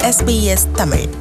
SBS Tamil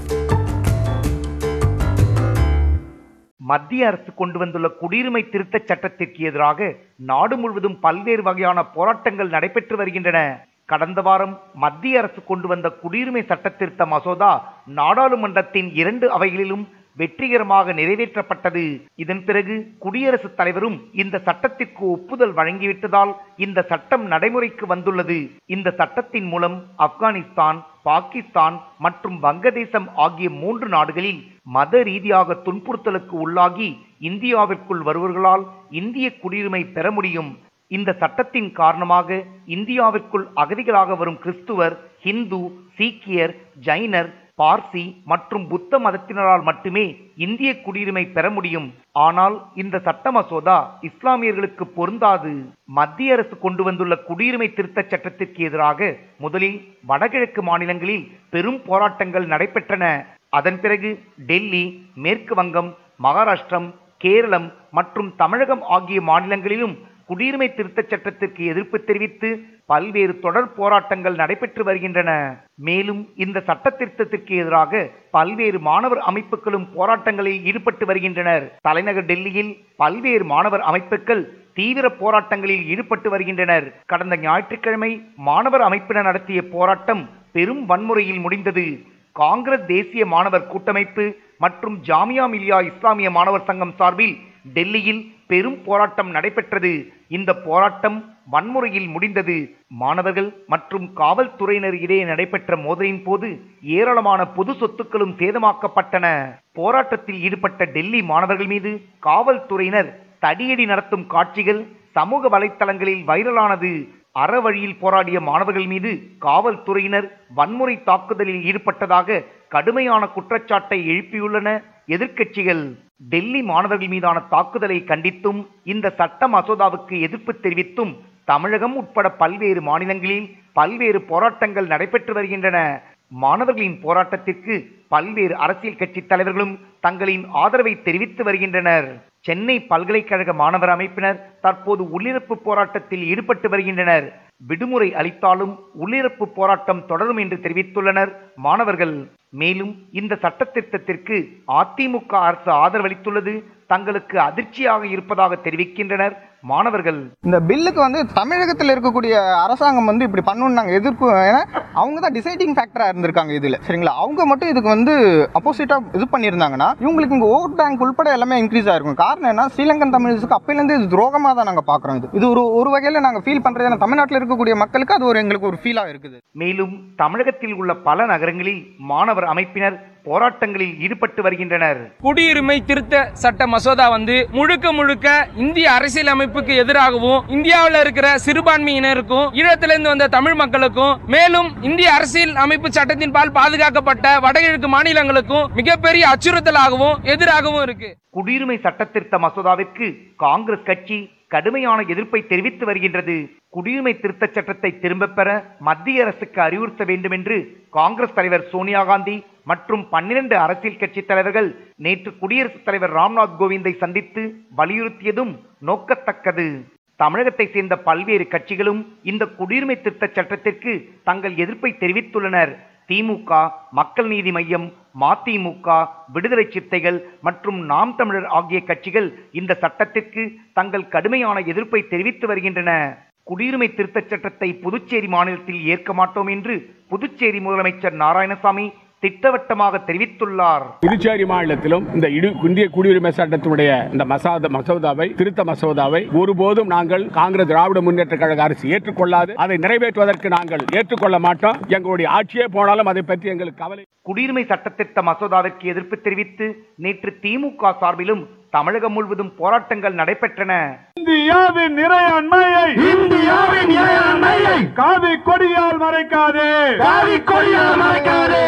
மத்திய அரசு கொண்டு வந்துள்ள குடியுரிமை திருத்தச் சட்டத்திற்கு எதிராக நாடு முழுவதும் பல்வேறு வகையான போராட்டங்கள் நடைபெற்று வருகின்றன கடந்த வாரம் மத்திய அரசு கொண்டு வந்த குடியுரிமை சட்ட திருத்த மசோதா நாடாளுமன்றத்தின் இரண்டு அவைகளிலும் வெற்றிகரமாக நிறைவேற்றப்பட்டது இதன் பிறகு குடியரசுத் தலைவரும் இந்த சட்டத்திற்கு ஒப்புதல் வழங்கிவிட்டதால் இந்த சட்டம் நடைமுறைக்கு வந்துள்ளது இந்த சட்டத்தின் மூலம் ஆப்கானிஸ்தான் பாகிஸ்தான் மற்றும் வங்கதேசம் ஆகிய மூன்று நாடுகளில் மத ரீதியாக துன்புறுத்தலுக்கு உள்ளாகி இந்தியாவிற்குள் வருவர்களால் இந்திய குடியுரிமை பெற முடியும் இந்த சட்டத்தின் காரணமாக இந்தியாவிற்குள் அகதிகளாக வரும் கிறிஸ்துவர் ஹிந்து சீக்கியர் ஜைனர் பார்சி மற்றும் புத்த மதத்தினரால் மட்டுமே இந்திய குடியுரிமை பெற முடியும் ஆனால் இந்த சட்ட மசோதா இஸ்லாமியர்களுக்கு பொருந்தாது மத்திய அரசு கொண்டு வந்துள்ள குடியுரிமை திருத்தச் சட்டத்திற்கு எதிராக முதலில் வடகிழக்கு மாநிலங்களில் பெரும் போராட்டங்கள் நடைபெற்றன அதன் பிறகு டெல்லி மேற்கு வங்கம் மகாராஷ்டிரம் கேரளம் மற்றும் தமிழகம் ஆகிய மாநிலங்களிலும் குடியுரிமை திருத்தச் சட்டத்திற்கு எதிர்ப்பு தெரிவித்து பல்வேறு தொடர் போராட்டங்கள் நடைபெற்று வருகின்றன மேலும் இந்த சட்ட திருத்தத்திற்கு எதிராக பல்வேறு மாணவர் அமைப்புகளும் போராட்டங்களில் ஈடுபட்டு வருகின்றனர் தலைநகர் டெல்லியில் பல்வேறு மாணவர் அமைப்புகள் தீவிர போராட்டங்களில் ஈடுபட்டு வருகின்றனர் கடந்த ஞாயிற்றுக்கிழமை மாணவர் அமைப்பினர் நடத்திய போராட்டம் பெரும் வன்முறையில் முடிந்தது காங்கிரஸ் தேசிய மாணவர் கூட்டமைப்பு மற்றும் ஜாமியா மிலியா இஸ்லாமிய மாணவர் சங்கம் சார்பில் டெல்லியில் பெரும் போராட்டம் நடைபெற்றது இந்த போராட்டம் வன்முறையில் முடிந்தது மாணவர்கள் மற்றும் காவல்துறையினர் இடையே நடைபெற்ற மோதலின் போது ஏராளமான பொது சொத்துக்களும் சேதமாக்கப்பட்டன போராட்டத்தில் ஈடுபட்ட டெல்லி மாணவர்கள் மீது காவல்துறையினர் தடியடி நடத்தும் காட்சிகள் சமூக வலைத்தளங்களில் வைரலானது அறவழியில் போராடிய மாணவர்கள் மீது காவல்துறையினர் வன்முறை தாக்குதலில் ஈடுபட்டதாக கடுமையான குற்றச்சாட்டை எழுப்பியுள்ளன எதிர்க்கட்சிகள் டெல்லி மாணவர்கள் மீதான தாக்குதலை கண்டித்தும் இந்த சட்ட மசோதாவுக்கு எதிர்ப்பு தெரிவித்தும் தமிழகம் உட்பட பல்வேறு மாநிலங்களில் பல்வேறு போராட்டங்கள் நடைபெற்று வருகின்றன மாணவர்களின் போராட்டத்திற்கு பல்வேறு அரசியல் கட்சி தலைவர்களும் தங்களின் ஆதரவை தெரிவித்து வருகின்றனர் சென்னை பல்கலைக்கழக மாணவர் அமைப்பினர் தற்போது உள்ளிருப்பு போராட்டத்தில் ஈடுபட்டு வருகின்றனர் விடுமுறை அளித்தாலும் உள்ளிருப்பு போராட்டம் தொடரும் என்று தெரிவித்துள்ளனர் மாணவர்கள் மேலும் இந்த சட்டத்திருத்தத்திற்கு அதிமுக அரசு ஆதரவளித்துள்ளது தங்களுக்கு அதிர்ச்சியாக இருப்பதாக தெரிவிக்கின்றனர் மாணவர்கள் இந்த பில்லுக்கு வந்து தமிழகத்தில் இருக்கக்கூடிய அரசாங்கம் வந்து இப்படி பண்ணணும்னு நாங்கள் எதிர்ப்பு ஏன்னா அவங்க தான் டிசைடிங் ஃபேக்டராக இருந்திருக்காங்க இதில் சரிங்களா அவங்க மட்டும் இதுக்கு வந்து அப்போசிட்டாக இது பண்ணியிருந்தாங்கன்னா இவங்களுக்கு இங்கே ஓட் பேங்க் உள்பட எல்லாமே இன்க்ரீஸ் ஆயிருக்கும் காரணம் என்ன ஸ்ரீலங்கன் தமிழ்ஸுக்கு அப்பையிலேருந்து இது துரோகமாக தான் நாங்கள் பார்க்குறோம் இது இது ஒரு ஒரு வகையில் நாங்கள் ஃபீல் பண்ணுறது ஏன்னா தமிழ்நாட்டில் இருக்கக்கூடிய மக்களுக்கு அது ஒரு எங்களுக்கு ஒரு ஃபீலாக இருக்குது மேலும் தமிழகத்தில் உள்ள பல நகரங்களில் மாணவர் அமைப்பினர் போராட்டங்களில் ஈடுபட்டு வருகின்றனர் குடியுரிமை திருத்த சட்ட மசோதா வந்து முழுக்க முழுக்க இந்திய அரசியல் அமைப்புக்கு எதிராகவும் இந்தியாவில் இருக்கிற சிறுபான்மையினருக்கும் ஈழத்திலிருந்து வந்த தமிழ் மக்களுக்கும் மேலும் இந்திய அரசியல் அமைப்பு சட்டத்தின் பால் பாதுகாக்கப்பட்ட வடகிழக்கு மாநிலங்களுக்கும் மிகப்பெரிய அச்சுறுத்தலாகவும் எதிராகவும் இருக்கு குடியுரிமை சட்டத்திருத்த மசோதாவிற்கு காங்கிரஸ் கட்சி கடுமையான எதிர்ப்பை தெரிவித்து வருகின்றது குடியுரிமை திருத்தச் சட்டத்தை திரும்பப் பெற மத்திய அரசுக்கு அறிவுறுத்த வேண்டும் என்று காங்கிரஸ் தலைவர் சோனியா காந்தி மற்றும் பன்னிரண்டு அரசியல் கட்சி தலைவர்கள் நேற்று குடியரசுத் தலைவர் ராம்நாத் கோவிந்தை சந்தித்து வலியுறுத்தியதும் நோக்கத்தக்கது தமிழகத்தை சேர்ந்த பல்வேறு கட்சிகளும் இந்த குடியுரிமை திருத்தச் சட்டத்திற்கு தங்கள் எதிர்ப்பை தெரிவித்துள்ளனர் திமுக மக்கள் நீதி மையம் மதிமுக விடுதலை சிறுத்தைகள் மற்றும் நாம் தமிழர் ஆகிய கட்சிகள் இந்த சட்டத்திற்கு தங்கள் கடுமையான எதிர்ப்பை தெரிவித்து வருகின்றன குடியுரிமை திருத்தச் சட்டத்தை புதுச்சேரி மாநிலத்தில் ஏற்க மாட்டோம் என்று புதுச்சேரி முதலமைச்சர் நாராயணசாமி திட்டவட்டமாக தெரிவித்துள்ளார் புதுச்சேரி மாநிலத்திலும் இந்த இடு இந்திய குடியுரிமை சட்டத்தினுடைய இந்த மசாத மசோதாவை திருத்த மசோதாவை ஒருபோதும் நாங்கள் காங்கிரஸ் திராவிட முன்னேற்ற கழக அரசு ஏற்றுக்கொள்ளாது அதை நிறைவேற்றுவதற்கு நாங்கள் ஏற்றுக்கொள்ள மாட்டோம் எங்களுடைய ஆட்சியே போனாலும் அதை பற்றி எங்களுக்கு கவலை குடியுரிமை சட்டத்திருத்த மசோதாவிற்கு எதிர்ப்பு தெரிவித்து நேற்று திமுக சார்பிலும் தமிழகம் முழுவதும் போராட்டங்கள் நடைபெற்றன இந்தியாவின் இறையாண்மையை இந்தியாவின் இறையாண்மையை காவி கொடியால் மறைக்காதே காவி கொடியால் மறைக்காதே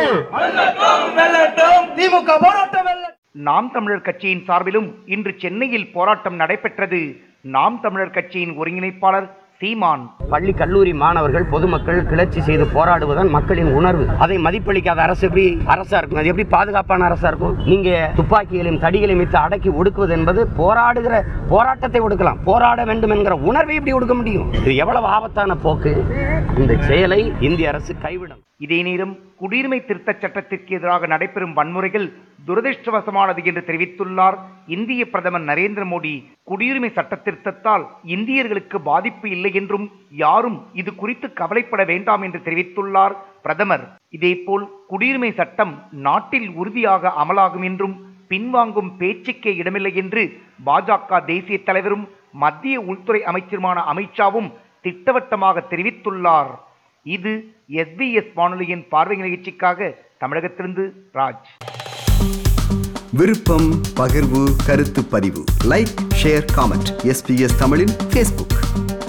நாம் தமிழர் கட்சியின் சார்பிலும் இன்று சென்னையில் போராட்டம் நடைபெற்றது நாம் தமிழர் கட்சியின் ஒருங்கிணைப்பாளர் சீமான் பள்ளி கல்லூரி மாணவர்கள் பொதுமக்கள் கிளர்ச்சி செய்து போராடுவதுதான் மக்களின் உணர்வு அதை மதிப்பளிக்காத அரசு எப்படி அரசா இருக்கும் அது எப்படி பாதுகாப்பான அரசா இருக்கும் நீங்க துப்பாக்கிகளையும் தடிகளையும் வைத்து அடக்கி ஒடுக்குவது என்பது போராடுகிற போராட்டத்தை ஒடுக்கலாம் போராட வேண்டும் என்கிற உணர்வை எப்படி ஒடுக்க முடியும் இது எவ்வளவு ஆபத்தான போக்கு இந்த செயலை இந்திய அரசு கைவிடும் இதே நேரம் குடியுரிமை திருத்தச் சட்டத்திற்கு எதிராக நடைபெறும் வன்முறைகள் துரதிருஷ்டவசமானது என்று தெரிவித்துள்ளார் இந்திய பிரதமர் நரேந்திர மோடி குடியுரிமை சட்ட திருத்தத்தால் இந்தியர்களுக்கு பாதிப்பு இல்லை என்றும் யாரும் இது குறித்து கவலைப்பட வேண்டாம் என்று தெரிவித்துள்ளார் பிரதமர் இதேபோல் குடியுரிமை சட்டம் நாட்டில் உறுதியாக அமலாகும் என்றும் பின்வாங்கும் பேச்சுக்கே இடமில்லை என்று பாஜக தேசிய தலைவரும் மத்திய உள்துறை அமைச்சருமான அமித்ஷாவும் திட்டவட்டமாக தெரிவித்துள்ளார் இது எஸ்பிஎஸ் வானொலியின் பார்வை நிகழ்ச்சிக்காக தமிழகத்திலிருந்து ராஜ் விருப்பம் பகிர்வு கருத்து பதிவு லைக் ஷேர் காமெண்ட் எஸ்பிஎஸ் தமிழின் ஃபேஸ்புக்